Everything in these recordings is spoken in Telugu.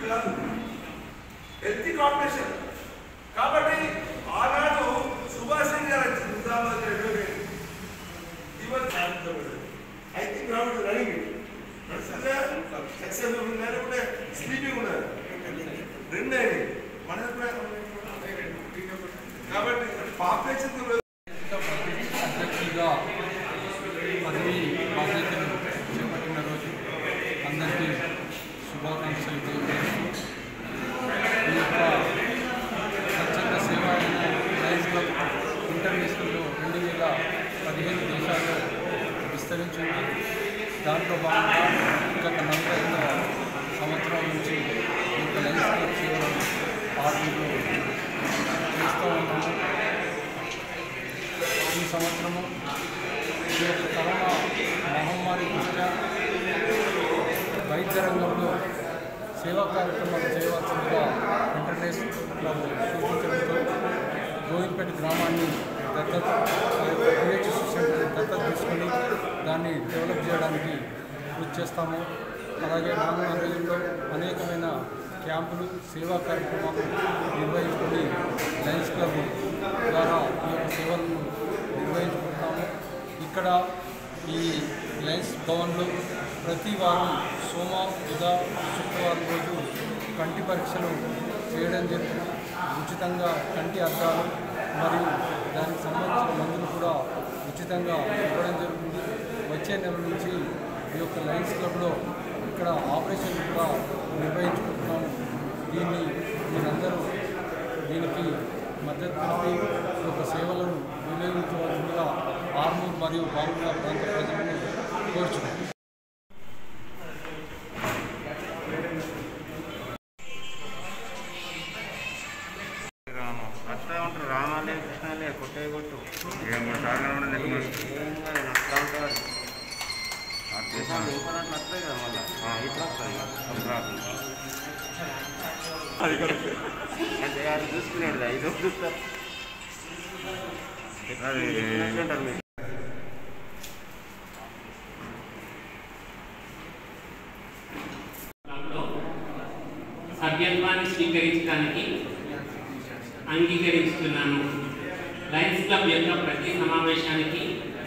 కాదు హెల్తీ కాంపిటీషన్ కాబట్టి ఆనాడు సుభాష్ చంద్ర గారు నిజామాబాద్ రైల్వే ఇవన్నీ ఐ థింక్ రావుడు రన్నింగ్ నడుస్తుందా సక్సెస్ఫుల్ ఉన్నారు కూడా స్లీపింగ్ ఉన్నారు రెండు అయింది మన కూడా కాబట్టి పాపులేషన్ అధ్యక్షుడిగా పదవి బాధ్యతలు చేపట్టిన రోజు అందరికీ శుభాకాంక్షలు తెలియజేస్తూ ఈ యొక్క స్వచ్ఛంద సేవ అయిన లయన్స్ క్లబ్ ఇంటర్నేషనల్లో రెండు వేల పదిహేను దేశాల్లో విస్తరించింది దాంట్లో భాగంగా గత నలభై ఐదవ సంవత్సరం నుంచి ఈ యొక్క లయన్స్ క్లబ్ సేవలను ఆర్మీలో చేస్తూ ఉన్నాము ఈ సంవత్సరము ఈ యొక్క కరోనా మహమ్మారి దృష్ట్యా వైద్య రంగంలో సేవా కార్యక్రమాలు చేయవలసిందిగా ఇంటర్నేషనల్ క్లబ్ సూచించడంతో గోవిందపేట గ్రామాన్ని దత్తత పిహెచ్సి సెంటర్ దత్తత తీసుకొని దాన్ని డెవలప్ చేయడానికి కృషి చేస్తాము అలాగే రానున్న రోజుల్లో అనేకమైన క్యాంపులు సేవా కార్యక్రమాలు నిర్వహించుకొని లయన్స్ క్లబ్ ద్వారా ఈ యొక్క సేవలను నిర్వహించుకుంటాము ఇక్కడ ఈ లయన్స్ భవన్లో ప్రతి వారం సోమ బుధ శుక్రవారం రోజు కంటి పరీక్షలు చేయడం జరుగుతుంది ఉచితంగా కంటి అద్దాలు మరియు దానికి సంబంధించిన మందులు కూడా ఉచితంగా ఇవ్వడం జరుగుతుంది వచ్చే నెల నుంచి ఈ యొక్క లయన్స్ క్లబ్లో ఇక్కడ ఆపరేషన్ కూడా నిర్వహించుకుంటున్నాము దీన్ని మీరందరూ దీనికి మద్దతు తెలిపి ఈ యొక్క సేవలను వినియోగించవలసిందిగా ఆర్మూర్ మరియు బాలుల ప్రాంత ప్రజలను కోరుచున్నాను రామ అట్లా ఉంటారు రామాలే కృష్ణాలే కొట్టే కొట్టు ఏం కూడా సాగరం కూడా నెల ఏం కాదు అట్లా ఉంటారు అట్లే కదా మళ్ళీ ఇట్లా వస్తుంది అప్పుడు రాకుండా అంటే అది చూసుకునేది ఐదు చూస్తారు అంటారు మీరు క్లబ్లో సభ్యత్వాన్ని స్వీకరించడానికి అంగీకరిస్తున్నాను లయన్స్ క్లబ్ యొక్క ప్రతి సమావేశానికి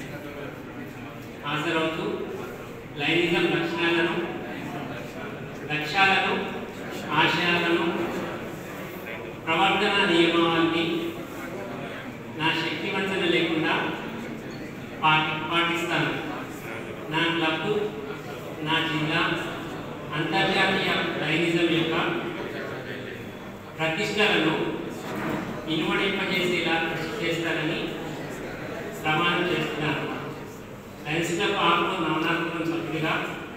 హాజరవుతూ లైనిజం లక్షణాలను లక్ష్యాలను ఆశయాలను ప్రవర్తన నియమావళిని నా శక్తి వంచన లేకుండా పాటి పాటిస్తాను నా క్లబ్ నా జిల్లా అంతర్జాతీయ లైనిజం యొక్క ప్రతిష్టలను ఇనుమడింపజేసేలా కృషి చేస్తానని ప్రమాణం చేస్తున్నాను లయన్స్ క్లబ్ ఆకు నవనాథపురం సభ్యుడిగా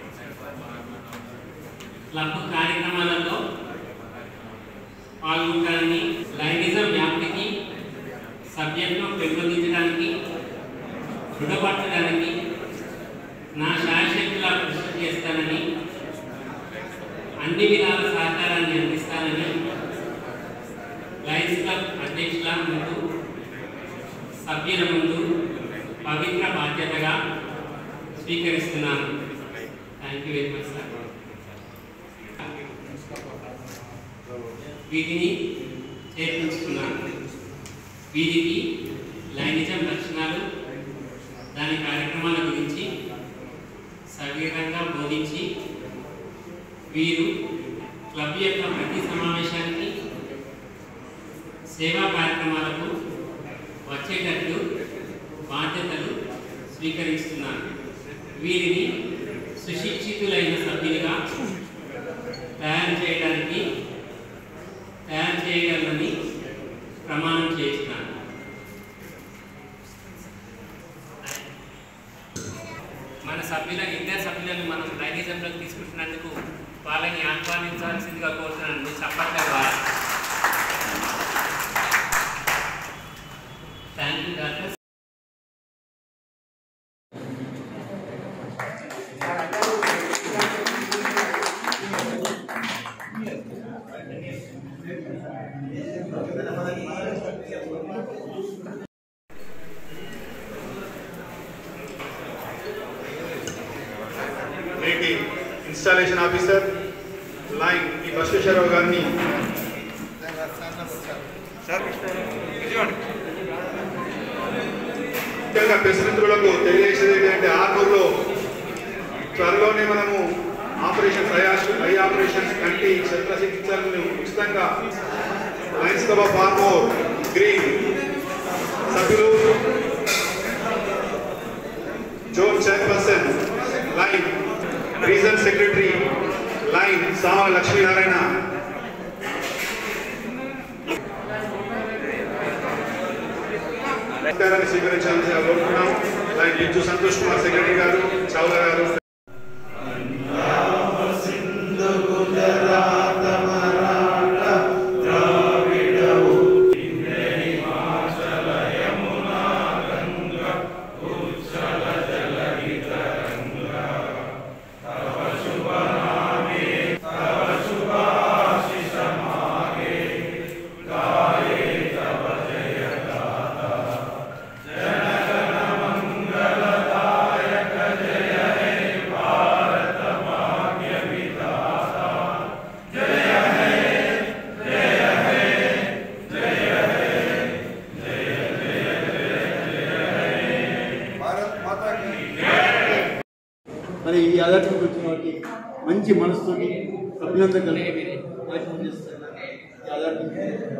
క్లబ్ కార్యక్రమాలలో పాల్గొంటానని లైనిజం వ్యాప్తికి సభ్యత్వం పెంపొందించడానికి దృఢపరచడానికి నా శాయశక్తులా కృషి చేస్తానని అన్ని విధాల సహకారాన్ని అందిస్తానని లయన్స్ క్లబ్ అధ్యక్షుల ముందు సభ్యుల ముందు పవిత్ర బాధ్యతగా స్వీకరిస్తున్నాను thank you very much sir వీటిని చేర్పించుకున్నాను వీరికి లైంగిజం లక్షణాలు దాని కార్యక్రమాల గురించి సవివరంగా బోధించి వీరు క్లబ్ యొక్క ప్రతి సమావేశానికి సేవా కార్యక్రమాలకు వచ్చేటట్లు బాధ్యతలు స్వీకరిస్తున్నారు వీరిని సుశిక్షితులైన సభ్యులుగా తయారు చేయడానికి తయారు చేయగలరని ప్రమాణం చేస్తున్నాను మన సభ్యుల ఇద్దరు సభ్యులను మనం లైనిజంలోకి తీసుకుంటున్నందుకు వాళ్ళని ఆహ్వానించాల్సిందిగా కోరుతున్నాను చప్పట్ల ద్వారా థ్యాంక్ యూ డాక్టర్ నేటి ఇన్స్టాలేషన్ ఆఫీసర్ లైన్ ఈ బసవేశ్వరరావు గారిని ముఖ్యంగా ప్రెస్ మిత్రులకు తెలియజేసేది ఏంటంటే ఆర్మూర్లో త్వరలోనే మనము ఆపరేషన్ ఐ ఆపరేషన్స్ కంటి శస్త్రచికిత్సలను ఉచితంగా lions club of Armoor green సభ్యులు zone chairperson lion region secretary lion Sama Lakshminarayana నమస్కారాన్ని స్వీకరించాలని కోరుతున్నాం లైన్ బిజ్జు సంతోష్ కుమార్ సెక్రటరీ గారు చౌదరి గారు మరి ఈ ఆధ్యాత్మిక వచ్చిన వారికి మంచి మనసుతోటి అభినందనలు ఆశీర్వదిస్తున్నాను. ఈ ఆధ్యాత్మిక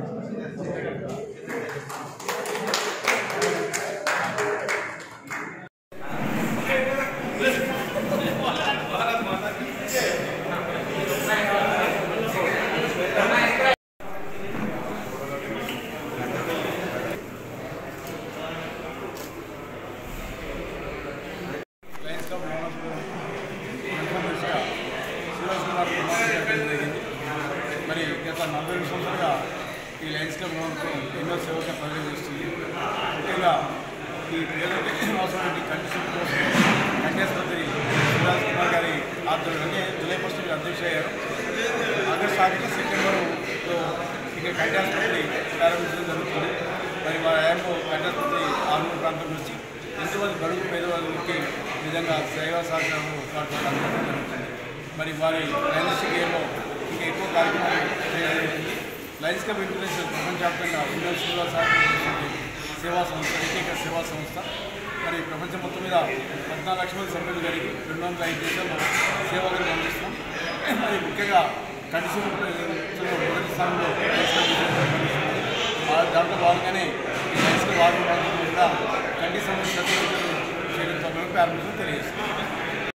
లయన్స్ క్లబ్ మహారాష్ట్ర కన్ఫర్మేషన్గా సురేష్ కుమార్ కుమార్ చేయడం జరిగింది మరి గత నలభై రెండు సంవత్సరాలుగా ఈ లయన్స్ క్లబ్ ప్రభుత్వం ఎన్నో సేవగా పర్యవేక్షిస్తుంది ముఖ్యంగా ఈ పేదలకి అవసరమైన కండిషన్ కోసం కన్యాస్పత్రి సురేష్ కుమార్ గారి ఆధ్వర్యంలో అంటే జూలై ఫస్ట్ అధ్యక్షుడు అయ్యారు ఆగస్ట్ ఆగస్టు సెప్టెంబర్లో ఇక కన్యాస్పత్రి ప్రారంభించడం జరుగుతుంది మరి మా యాప్ కన్యాస్పత్రి ఆర్మూర్ ప్రాంతం నుంచి ఎంతమంది బడుగు పేదవాళ్ళకి ఈ విధంగా సేవా సహకారం ఏర్పాటు అందించడం జరుగుతుంది మరి వారి లైన్స్ గేమ్లో ఇంకా ఎక్కువ కార్యక్రమాలు చేయడానికి లయన్స్ క్లబ్ ఇంటర్నేషనల్ ప్రపంచవ్యాప్తంగా ఎన్నో సేవా సహకరించినటువంటి సేవా సంస్థ ఏకైక సేవా సంస్థ మరి ప్రపంచం మొత్తం మీద పద్నాలుగు లక్షల మంది సభ్యులు జరిగి రెండు వందల ఐదు దేశాల్లో సేవలు అందిస్తాం మరి ముఖ్యంగా కండిషన్ మొదటి స్థానంలో లయన్స్ క్లబ్ ఇంటర్నేషనల్ పనిచేస్తుంది. ఆ దాంట్లో భాగంగానే ఈ లయన్స్ క్లబ్ ఆర్మీ కూడా కండి సమస్య చేయడంతో ప్రారంభించడం తెలియజేస్తుంది